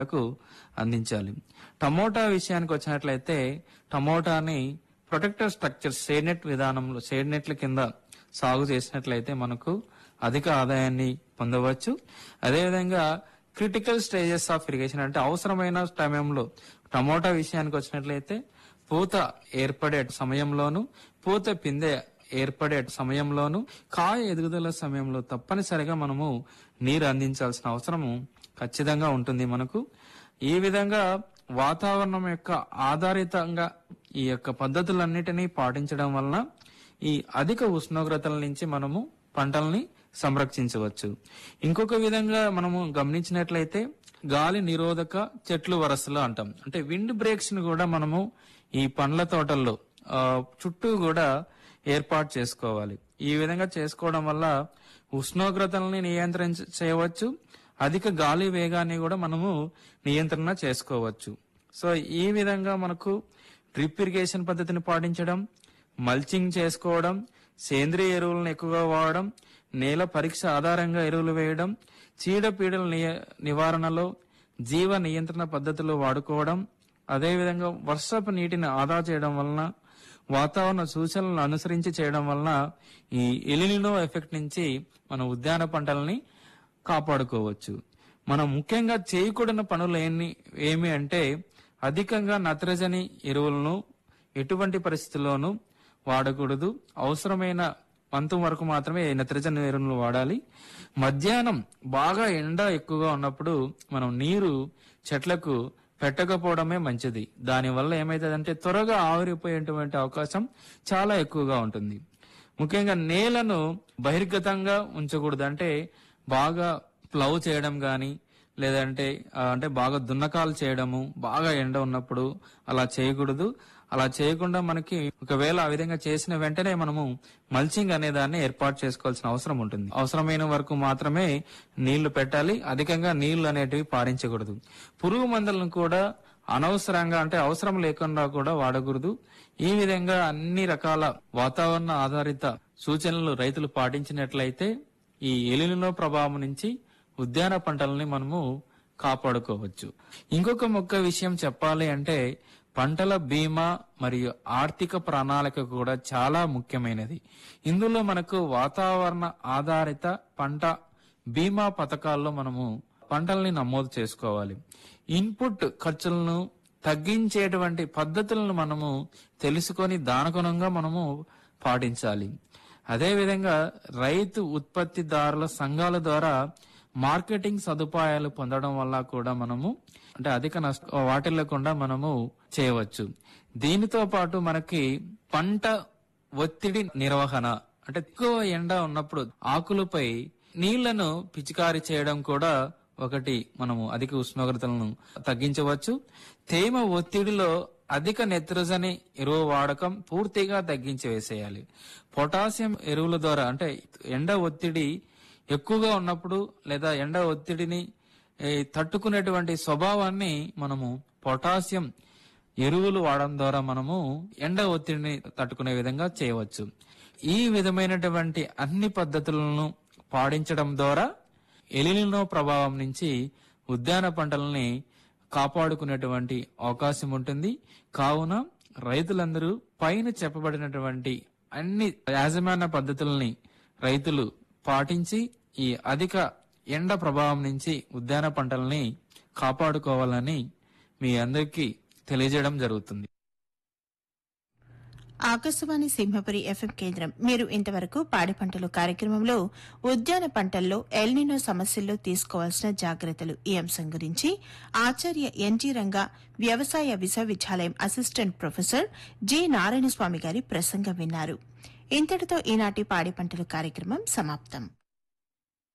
కు అందించాలి టమోటా విషయానికి వచ్చినట్లయితే టమోటాని ప్రొటెక్టర్ స్ట్రక్చర్ షేడ్ నెట్ విధానంలో షేడ్ నెట్ల కింద సాగు చేసినట్లయితే మనకు అధిక ఆదాయాన్ని పొందవచ్చు అదేవిధంగా క్రిటికల్ స్టేజెస్ ఆఫ్ ఇరిగేషన్ అంటే అవసరమైన సమయంలో టమోటా విషయానికి వచ్చినట్లయితే పూత ఏర్పడే సమయంలోను పూత పిందె ఏర్పడే సమయంలోను కాయ ఎదుగుదల సమయంలో తప్పనిసరిగా మనము నీరు అందించాల్సిన అవసరము ఖచ్చితంగా ఉంటుంది మనకు ఈ విధంగా వాతావరణం యొక్క ఆధారితంగా ఈ యొక్క పద్ధతులన్నిటినీ పాటించడం వలన ఈ అధిక ఉష్ణోగ్రతల నుంచి మనము పంటల్ని సంరక్షించవచ్చు ఇంకొక విధంగా మనము గమనించినట్లయితే గాలి నిరోధక చెట్లు వరసలు అంటాం అంటే విండ్ బ్రేక్స్ ని కూడా మనము ఈ పండ్ల తోటల్లో ఆ, చుట్టూ కూడా ఏర్పాటు చేసుకోవాలి ఈ విధంగా చేసుకోవడం వల్ల ఉష్ణోగ్రతల్ని నియంత్రించ చేయవచ్చు అధిక గాలి వేగాన్ని కూడా మనము నియంత్రణ చేసుకోవచ్చు సో ఈ విధంగా మనకు డ్రిప్ ఇరిగేషన్ పద్ధతిని పాటించడం మల్చింగ్ చేసుకోవడం సేంద్రియ ఎరువులను ఎక్కువగా వాడడం నేల పరీక్ష ఆధారంగా ఎరువులు వేయడం చీడపీడల నియ- నివారణలో జీవ నియంత్రణ పద్ధతులు వాడుకోవడం అదేవిధంగా వర్షపు నీటిని ఆదా చేయడం వలన వాతావరణ సూచనలను అనుసరించి చేయడం వలన ఈ ఎలినినో ఎఫెక్ట్ నుంచి మన ఉద్యాన పంటలని కాపాడుకోవచ్చు మనం ముఖ్యంగా చేయకూడని పనులు ఏమి ఏమి అంటే అధికంగా నత్రజని ఎరువులను ఎటువంటి పరిస్థితుల్లోనూ వాడకూడదు అవసరమైన పంతం వరకు మాత్రమే ఈ నత్రజని ఎరువులను వాడాలి మధ్యాహ్నం బాగా ఎండ ఎక్కువగా ఉన్నప్పుడు మనం నీరు చెట్లకు పెట్టకపోవడమే మంచిది దానివల్ల ఏమైతుందంటే త్వరగా ఆవిరిపోయేటువంటి అవకాశం చాలా ఎక్కువగా ఉంటుంది ముఖ్యంగా నేలను బహిర్గతంగా ఉంచకూడదు అంటే బాగా ప్లవ్ చేయడం గాని లేదంటే ఆ, అంటే బాగా దున్నకాలు చేయడము బాగా ఎండ ఉన్నప్పుడు అలా చేయకూడదు అలా చేయకుండా మనకి ఒకవేళ ఆ విధంగా చేసిన వెంటనే మనము మల్చింగ్ అనే దాన్ని ఏర్పాటు చేసుకోవాల్సిన అవసరం ఉంటుంది అవసరమైన వరకు మాత్రమే నీళ్లు పెట్టాలి అధికంగా నీళ్లు అనేటివి పారించకూడదు పురుగు మందులను కూడా అనవసరంగా అంటే అవసరం లేకుండా కూడా వాడకూడదు ఈ విధంగా అన్ని రకాల వాతావరణ ఆధారిత సూచనలు రైతులు పాటించినట్లయితే ఈ ఎలినిలో ప్రభావం నుంచి ఉద్యాన పంటలని మనము కాపాడుకోవచ్చు ఇంకొక మొక్క విషయం చెప్పాలి అంటే పంటల బీమా మరియు ఆర్థిక ప్రణాళిక కూడా చాలా ముఖ్యమైనది ఇందులో మనకు వాతావరణ ఆధారిత పంట బీమా పథకాల్లో మనము పంటల్ని నమోదు చేసుకోవాలి ఇన్పుట్ ఖర్చులను తగ్గించేటువంటి పద్ధతులను మనము తెలుసుకొని దానగుణంగా మనము పాటించాలి అదేవిధంగా రైతు ఉత్పత్తిదారుల సంఘాల ద్వారా మార్కెటింగ్ సదుపాయాలు పొందడం వల్ల కూడా మనము అంటే అధిక నష్ట వాటిల్లకుండా మనము చేయవచ్చు దీనితో పాటు మనకి పంట ఒత్తిడి నిర్వహణ అంటే ఎక్కువ ఎండ ఉన్నప్పుడు ఆకులపై నీళ్లను పిచికారి చేయడం కూడా ఒకటి మనము అధిక ఉష్ణోగ్రతలను తగ్గించవచ్చు తేమ ఒత్తిడిలో అధిక నెత్రజని ఎరువు వాడకం పూర్తిగా తగ్గించి వేసేయాలి పొటాషియం ఎరువుల ద్వారా అంటే ఎండ ఒత్తిడి ఎక్కువగా ఉన్నప్పుడు లేదా ఎండ ఒత్తిడిని ఏ, తట్టుకునేటువంటి స్వభావాన్ని మనము పొటాషియం ఎరువులు వాడడం ద్వారా మనము ఎండ ఒత్తిడిని తట్టుకునే విధంగా చేయవచ్చు ఈ విధమైనటువంటి అన్ని పద్ధతులను పాటించడం ద్వారా ఎలినో ప్రభావం నుంచి ఉద్యాన పంటలని కాపాడుకునేటువంటి అవకాశం ఉంటుంది కావున రైతులందరూ పైన చెప్పబడినటువంటి అన్ని యాజమాన్య పద్ధతుల్ని రైతులు పాటించి ఈ అధిక ఎండ ప్రభావం నుంచి ఉద్యాన పంటల్ని కాపాడుకోవాలని మీ అందరికీ తెలియజేయడం జరుగుతుంది ఆకాశవాణి సింహపురి ఎఫ్ఎం కేంద్రం మీరు ఇంతవరకు పాడి పంటలు కార్యక్రమంలో ఉద్యాన పంటల్లో ఎల్నినో సమస్యల్లో తీసుకోవాల్సిన జాగ్రత్తలు ఈ అంశం గురించి ఆచార్య ఎన్జీ రంగా వ్యవసాయ విశ్వవిద్యాలయం అసిస్టెంట్ ప్రొఫెసర్ జి నారాయణస్వామి గారి ప్రసంగం విన్నారు ఇంతటితో ఈనాటి పాడి పంటలు కార్యక్రమం సమాప్తం